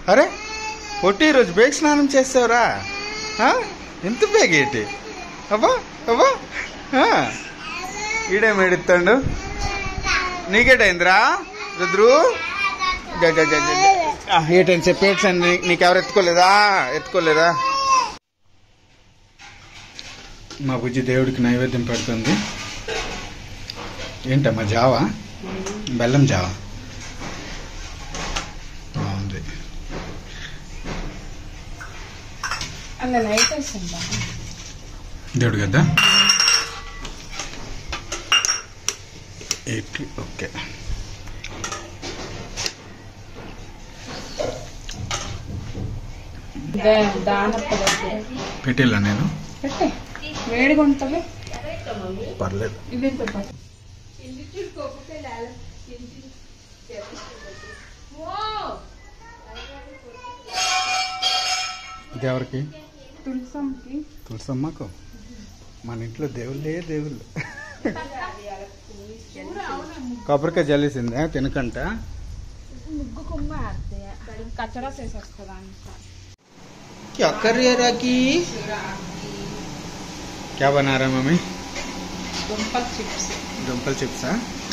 అరే పొట్టి ఈరోజు బేగ్ స్నానం చేస్తావురా ఆ? ఎంత బేగ్ ఏంటి అబ్బా అబ్బా ఆ. ఈడేం ఎడుతాడు నీకేటైందిరా రుద్రు జ, జ, జ, జ, జ. ఆ, ఏటైంది చెప్పు ఏడ్చండి నీకెవరు ఎత్తుకోలేదా ఎత్తుకోలేదా మా బుజ్జి దేవుడికి నైవేద్యం పెడుతుంది ఏంటమ్మా జావా బెల్లం జావా బాగుంది అలా లైట్ వేసిందా దేవుడు కదా ఎయిట్ ఓకే దానప్ప దగ్గర పెట్టేలా నేను పెట్టే వేడిగా ఉంటుంది పర్లేదు ఇది ఇది ఎవరికి తులసంకి తులసమ్మకు మన ఇంట్లో దేవుళ్ళే దేవుళ్ళు కొబ్బరికాయ జల్లేసిందా తినకంట ముగ్గు కొమ్మ కచ్చడా చేసేస్తుంది అంత क्या कर रही है राकी क्या बना रहा है मम्मी దుంపల్ చిప్స్ దుంపల చిప్సా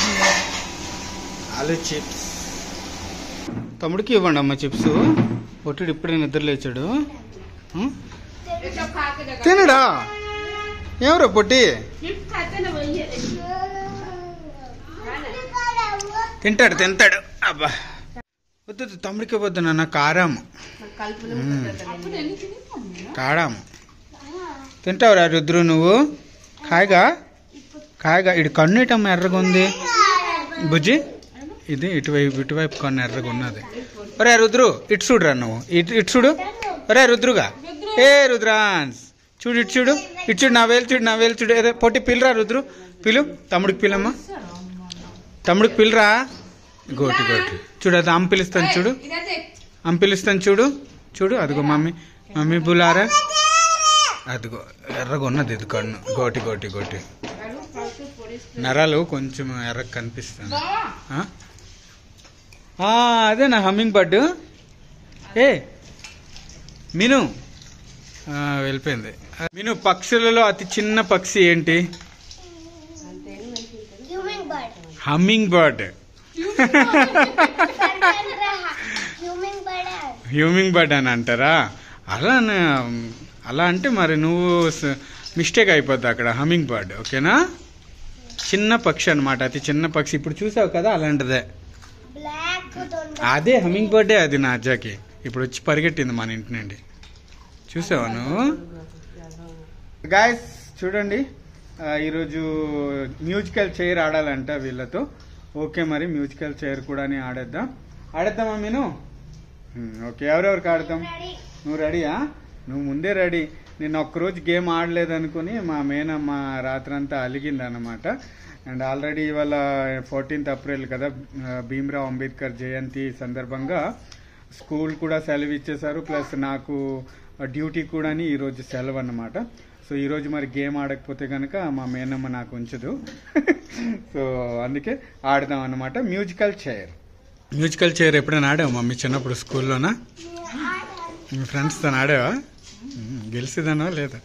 ఆలు చిప్స్ తమ్ముడికి ఇవ్వండి అమ్మ చిప్స్ పొట్టుడు ఇప్పుడే నిద్ర లేచాడు ఉం? తినడా ఎవరో పొట్టి తింటాడు తింటాడు అబ్బా వద్దు వద్దు, తమ్ముడికి వద్దు నాన్న కారం ఉం. కారం తింటావురా రుద్రు నువ్వు హాయిగా హాయిగా ఇటు కన్ను ఇటమ్మ ఎర్రగా ఉంది బుజ్జి ఇది ఇటువైపు ఇటువైపు కన్ను ఎర్రగా ఉన్నది ఒరే రుద్రు ఇటు చూడురా నువ్వు ఇటు ఇటు చూడు ఒరే రుద్రుగా ఏ రుద్రాన్స్ చూడు ఇటు చూడు ఇటు చూడు నా వేలు చూడు నా వేలు చూడు అదే పొట్టి పిల్లరా రుద్రు పిలు తమ్ముడికి పిల్లమ్మా తమ్ముడికి పిల్లరా గోటి గోటి చూడు అది అమ్మ పిలుస్తాను చూడు అమ్మ పిలుస్తాను చూడు చూడు అదిగో మమ్మీ మమ్మీ బులారా అదిగో ఎర్రగా ఉన్నది ఇది కన్ను గోటి గోటి గోటి నరాలు కొంచెం ఎర్రగా కనిపిస్తుంది ఆ? ఆ, అదే నా హమ్మింగ్ బర్డ్ ఏ మిను ఆ, వెళ్ళిపోయింది మిను పక్షులలో అతి చిన్న పక్షి ఏంటి human bird humming bird human bird humming bird అని అంటారా అలా అన- అలా అంటే మరి నువ్వు మిస్టేక్ అయిపోద్ది అక్కడ హమ్మింగ్ బర్డ్ ఓకేనా చిన్న పక్షి అన్నమాట అతి చిన్న పక్షి ఇప్పుడు చూసావు కదా అలాంటిదే బ్లాక్ అదే హమ్మింగ్ బర్డే అది నా అజ్జాకి ఇప్పుడు వచ్చి పరిగెట్టింది మన ఇంటి నుండి చూసావా నువ్వు గాయస్ చూడండి ఆ, ఈరోజు మ్యూజికల్ చైర్ ఆడాలంట వీళ్ళతో ఓకే మరి మ్యూజికల్ చైర్ కూడా ఆడేద్దాం ఆడేద్దామా మీను ఉమ్, ఓకే ఎవరెవరికి ఆడతాం నువ్వు రెడీయా నువ్వు ముందే రెడీ నేను ఒక్కరోజు గేమ్ ఆడలేదనుకుని మా మేనమ్మ రాత్రంతా అలిగింది అనమాట అండ్ ఆల్రెడీ ఇవాళ ఫోర్టీన్త్ ఏప్రిల్ కదా ఆ, భీమ్రావ్ అంబేద్కర్ జయంతి సందర్భంగా స్కూల్ కూడా సెలవు ఇచ్చేశారు ప్లస్ నాకు డ్యూటీ కూడా ఈరోజు సెలవు అన్నమాట సో ఈరోజు మరి గేమ్ ఆడకపోతే కనుక మా మేనమ్మ నాకు ఉంచదు సో అందుకే ఆడదాం అన్నమాట మ్యూజికల్ చైర్ మ్యూజికల్ చైర్ ఎప్పుడైనా ఆడావు మమ్మీ చిన్నప్పుడు స్కూల్లోనా మీ ఫ్రెండ్స్తో ఆడావా ఉమ్, గెలిచిదానా లేదా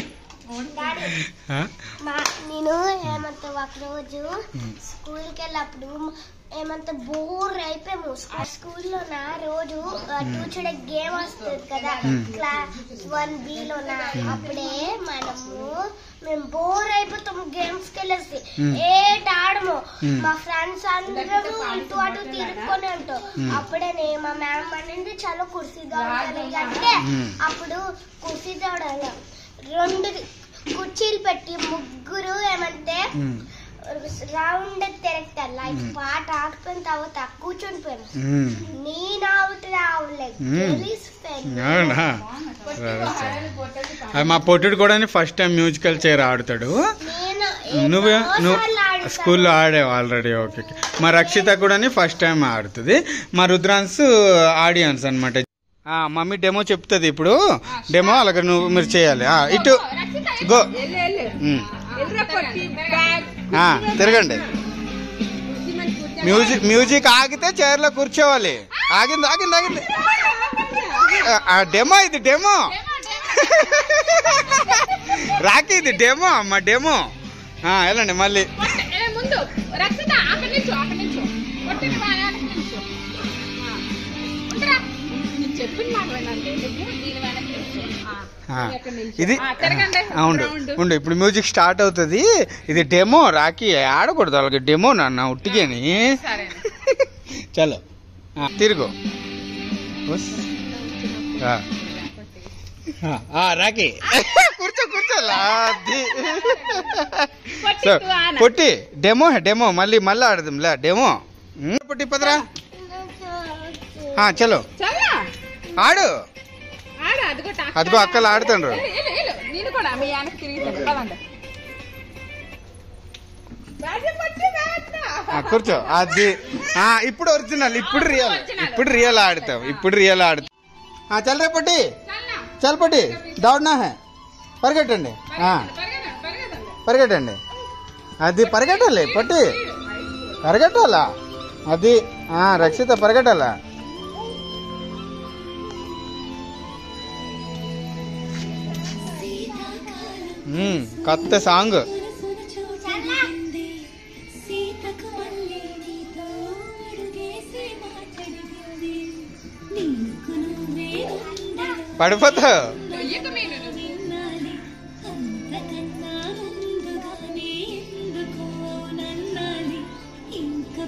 ఆ? మా నేను ఏమంత ఒక రోజు స్కూల్కి వెళ్ళినప్పుడు ఏమంత బోర్ అయిపోయాము ఆ స్కూల్లో నా రోజు టూచుడే గేమ్ వస్తుంది కదా క్లాస్ వన్ బి లోన అప్పుడే మనము మేము బోర్ అయిపోతాము గేమ్స్ కి వెళ్ళేసి ఏట ఆడము మా ఫ్రెండ్స్ అందరూ ఇటు అటు తిరుక్కొని ఉంటాం అప్పుడే నే- మా మ్యామ్ అనేది చాలా కుర్సీ దొరకాలి అంటే అప్పుడు కుర్సీ దొడాలి రెండు కుర్చీలు పెట్టి ముగ్గురు ఏమంటే ఉమ్, రౌండ్ తిరగతారు లైక్ పాట ఆడుకున్న తర్వాత కూర్చొని పోయాను ఉమ్. నేను అవుట్ రావలేదు మ్మ్. గెలిచిపోయాను అవునా సరే, సరే. అది మా పొట్టుడు కూడా ఫస్ట్ టైం మ్యూజికల్ చైర్ ఆడుతాడు నేను నువ్వే ఎన్నోసార్లు నువ్వు ఆడుతాను. స్కూల్లో ఆడావు ఆల్రెడీ ఓకే ఓకే. మా రక్షిత కూడా ఫస్ట్ టైం ఆడుతుంది మా రుద్రాన్స్ ఆడియన్స్ అనమాట మమ్మీ డెమో చెప్తుంది ఇప్పుడు డెమో అలాగే నువ్వు మీరు చేయాలి ఆ, ఇటు గో ఉమ్. ఆ, తిరగండి మ్యూజిక్ మ్యూజిక్ ఆగితే చైర్లో కూర్చోవాలి ఆగింది ఆగింది ఆగింది ఆ డెమో ఇది డెమో రాకి ఇది డెమో అమ్మ డెమో ఆ, వెళ్ళండి మళ్ళీ కొట్టి- ఏ, ముందు రక్షిత అక్కడి నుంచో అక్కడి నుంచో కొట్టిన బాగా వెనక్కి నుంచో ఆ. ఉండురా. నేను చెప్పిన మాట వినండి నువ్వు దీని వెనక్కి నుంచో ఆ. ఆ, నువ్వు ఎక్కడి నుంచో. ఇది ఆ, తిరగండి ఆ, ఉండు రౌండ్. ఉండు ఇప్పుడు మ్యూజిక్ స్టార్ట్ అవుతుంది ఇది డెమో రాకి ఆడకూడదు వాళ్ళకి డెమో నాన్న ఉట్టిగాని సరే చలో ఆ, తిరుగు ఉస్. ఆ. ఆ, ఆ, రాకి కూర్చో కూర్చో లాది. సో, పొట్టి డెమో డెమో మళ్ళీ మళ్ళీ ఆడదాం లే డెమో ఉమ్, పొట్టి పదరా ఆ, చలో చల్లా ఆడు ఆడు అదిగో టాక్ అదిగో అక్కలు ఆడుతుండ్రు వెళ్ళు, వెళ్ళు, వెళ్ళు. నేను కూడా మీ వెనక్కి తిరిగి పదండి బ్యాట్ పట్టి బ్యాట్ ఆ, కూర్చో అది ఆ, ఇప్పుడు ఒరిజినల్ ఇప్పుడు రియల్ ఇప్పుడు రియల్ ఆడతాం ఇప్పుడు రియల్ ఆడతాం ఆ, చల్ రే పొట్టి చల్లా చల్ పొట్టి దౌడ్నా హే పరిగెట్టండి ఆ, పరిగెత్తండి పరిగెత్తండి పరిగెట్టండి అది పరిగెట్టాలి పొట్టి పరిగెట్టాలా అది ఆ, రక్షిత పరిగెట్టాలా మ్మ్, కొత్త సాంగ్ సీతకు మళ్ళీ నీతో అడుగేసి మాట్లాడింది నీకు నువ్వే ఉండగా పడిపోతావు ఇక మీరు వినాలి అంతకన్నా ముందుగానే ఎందుకో నన్నాలి ఇంకా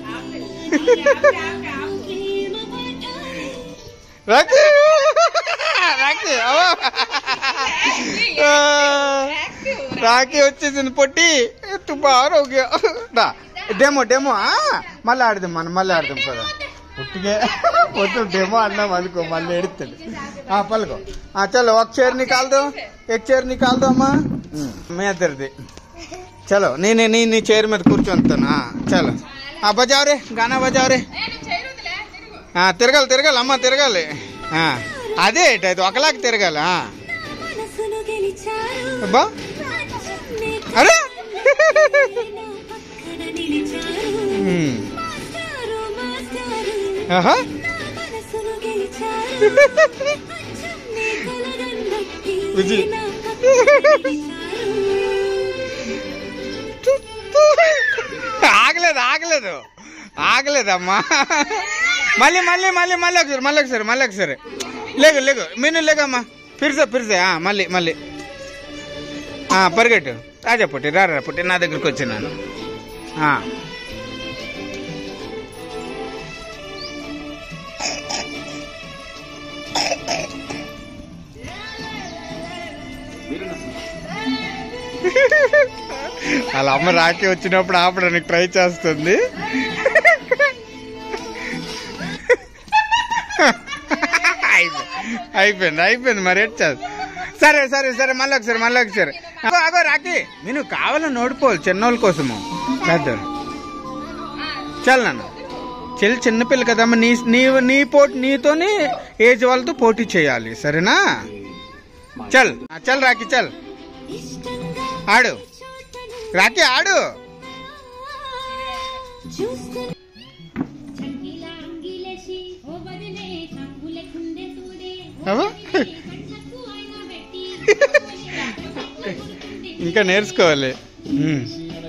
ప్రేమ పట్టాలి రాకి రాకి అవ్వ. ఆ, రాకి వచ్చేసింది పొట్టి తు ఆరోగ్య డెమో డెమో ఆ, మళ్ళీ ఆడదాం మనం మళ్ళీ ఆడదాం కదా పుట్టిగే పొట్టు డెమో అన్నాం అనుకో మళ్ళీ ఎడుతాడు ఆ పలుకో ఆ చలో ఒక చైర్ నికాల్ దో एक చైర్ నికాల్ దో అమ్మా ఉమ్, మీ ఇద్దరిది చలో నేను నీ నీ చైర్ మీద కూర్చొని ఆ, చలో ఆ బజావ్ రే గానా బజావ్ రే ఆ, తిరగాలి తిరగాలి అమ్మ తిరగాలి ఆ, అదే ఇటు ఒకలాగా తిరగాలి ఆ. మనసును గెలిచారు అబ్బా రాజ్యాన్ని అరే నా పక్కన నిలిచారు ఉమ్. మాస్టారు మాస్టారు ఆహా. నా మనసును గెలిచారు అచ్చం నీ కలగన్నట్టి విజయ్. నా పక్కన నిలిచారు ఆగలేదు ఆగలేదు ఆగలేదమ్మా మళ్ళీ మళ్ళీ మళ్ళీ మళ్ళీ ఒకసారి మళ్ళీ ఒకసారి మళ్ళీ ఒకసారి లేగు లేగు మీను లేగమ్మా పిరిసే పిరిసే ఆ, మళ్ళీ మళ్ళీ ఆ, పరిగెట్టు రాజా పుట్టి రా రా పుట్టి నా దగ్గరికి వచ్చినాను ఆ. వాళ్ళ అమ్మ రాకి వచ్చినప్పుడు ఆపడానికి ట్రై చేస్తుంది అయిపోయింది అయిపోయింది అయిపోయింది మరి ఎట్ చేస్తా సరే సరే సరే మళ్ళీ ఒకసారి మళ్ళీ ఒకసారి అగో అగో రాకి నేను కావాలని ఓడిపోవాలి చిన్నోళ్ళ కోసము పెద్ద చల్ నాన్న చెల్లి చిన్నపిల్ల కదమ్మా నీ నీ నీ పోటీ నీతోని ఏజ్ వాళ్ళతో పోటీ చేయాలి సరేనా చల్ ఆ, చల్ రాకి చల్ ఇష్టంగా ఆడు చోటను రాకి ఆడు చూస్తూ చంకిలా అంగిలేసి ఓ వదిలే చంకులే కుండే తూడే అవ్వ. కంటకు అయినా పెట్టి ఇంకా నేర్చుకోవాలి ఉమ్.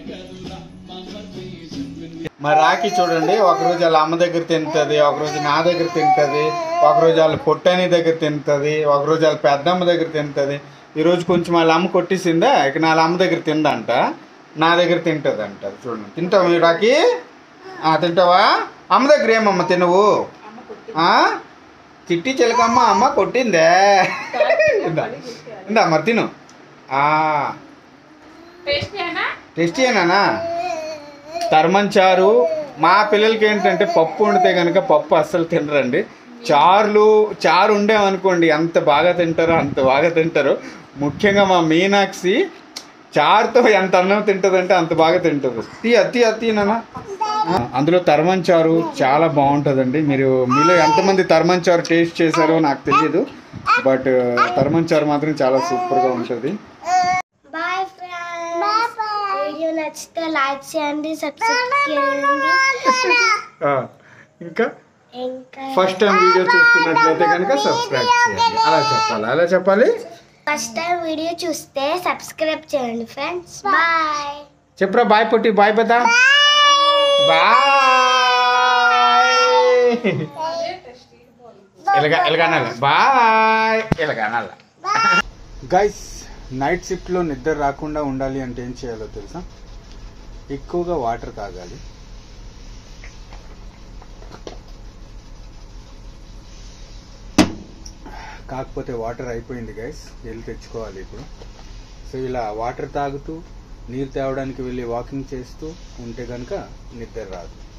మా రాకి చూడండి ఒకరోజు వాళ్ళ అమ్మ దగ్గర తింటుంది ఒకరోజు నా దగ్గర తింటుంది ఒకరోజు వాళ్ళ పొట్టని దగ్గర తింటుంది ఒకరోజు వాళ్ళ పెద్దమ్మ దగ్గర తింటుంది ఈరోజు కొంచెం వాళ్ళ అమ్మ కొట్టేసిందా ఇక నా వాళ్ళ అమ్మ దగ్గర తిందంట నా దగ్గర తింటుంది అంట చూడండి తింటావా మీ రాకి ఆ, తింటావా అమ్మ దగ్గర ఏమమ్మ తినవు ఆ? చిట్టి చిలకమ్మ అమ్మ కొట్టిందే ఇందా ఇందా మరి తిను ఆ, టేస్ట్ అయినా టేస్టీ ఏనా తర్మంచారు మా పిల్లలకి ఏంటంటే పప్పు వండితే కనుక పప్పు అస్సలు తినరండి చారులు చారు ఉండేమనుకోండి ఎంత బాగా తింటారో అంత బాగా తింటారు ముఖ్యంగా మా మీనాక్షి చారుతో ఎంత అన్నం తింటుందంటే అంత బాగా తింటుంది తీ అత్తి అత్తి నాన్న అందులో తర్మంచారు చాలా బాగుంటుందండి మీరు మీలో ఎంతమంది తర్మంచారు టేస్ట్ చేశారో నాకు తెలియదు బట్ తర్మంచారు మాత్రం చాలా సూపర్గా ఉంటుంది బాయ్ ఫ్రెండ్స్ వీడియో నచ్చితే లైక్ చేయండి సబ్స్క్రైబ్ చేయండి ఆ, ఇంకా ఇంకా ఫస్ట్ టైం వీడియో చూస్తున్నట్లయితే కనుక సబ్స్క్రైబ్ చేయండి అలా చెప్పాలి అలా చెప్పాలి ఫస్ట్ టైం వీడియో చూస్తే సబ్స్క్రైబ్ చేయండి ఫ్రెండ్స్ బాయ్ చెప్పరా బాయ్ పుట్టి బాయ్ పెద్ద బాయ్ ఎలాగ ఎలాగనాలి బాయ్ ఎలాగనాలి గైస్ నైట్ షిఫ్ట్లో నిద్ర రాకుండా ఉండాలి అంటే ఏం చేయాలో తెలుసా ఎక్కువగా వాటర్ తాగాలి కాకపోతే వాటర్ అయిపోయింది గైస్ వెళ్ళి తెచ్చుకోవాలి ఇప్పుడు సో ఇలా వాటర్ తాగుతూ నీరు తేవడానికి వెళ్ళి వాకింగ్ చేస్తూ ఉంటే కనుక నిద్ర రాదు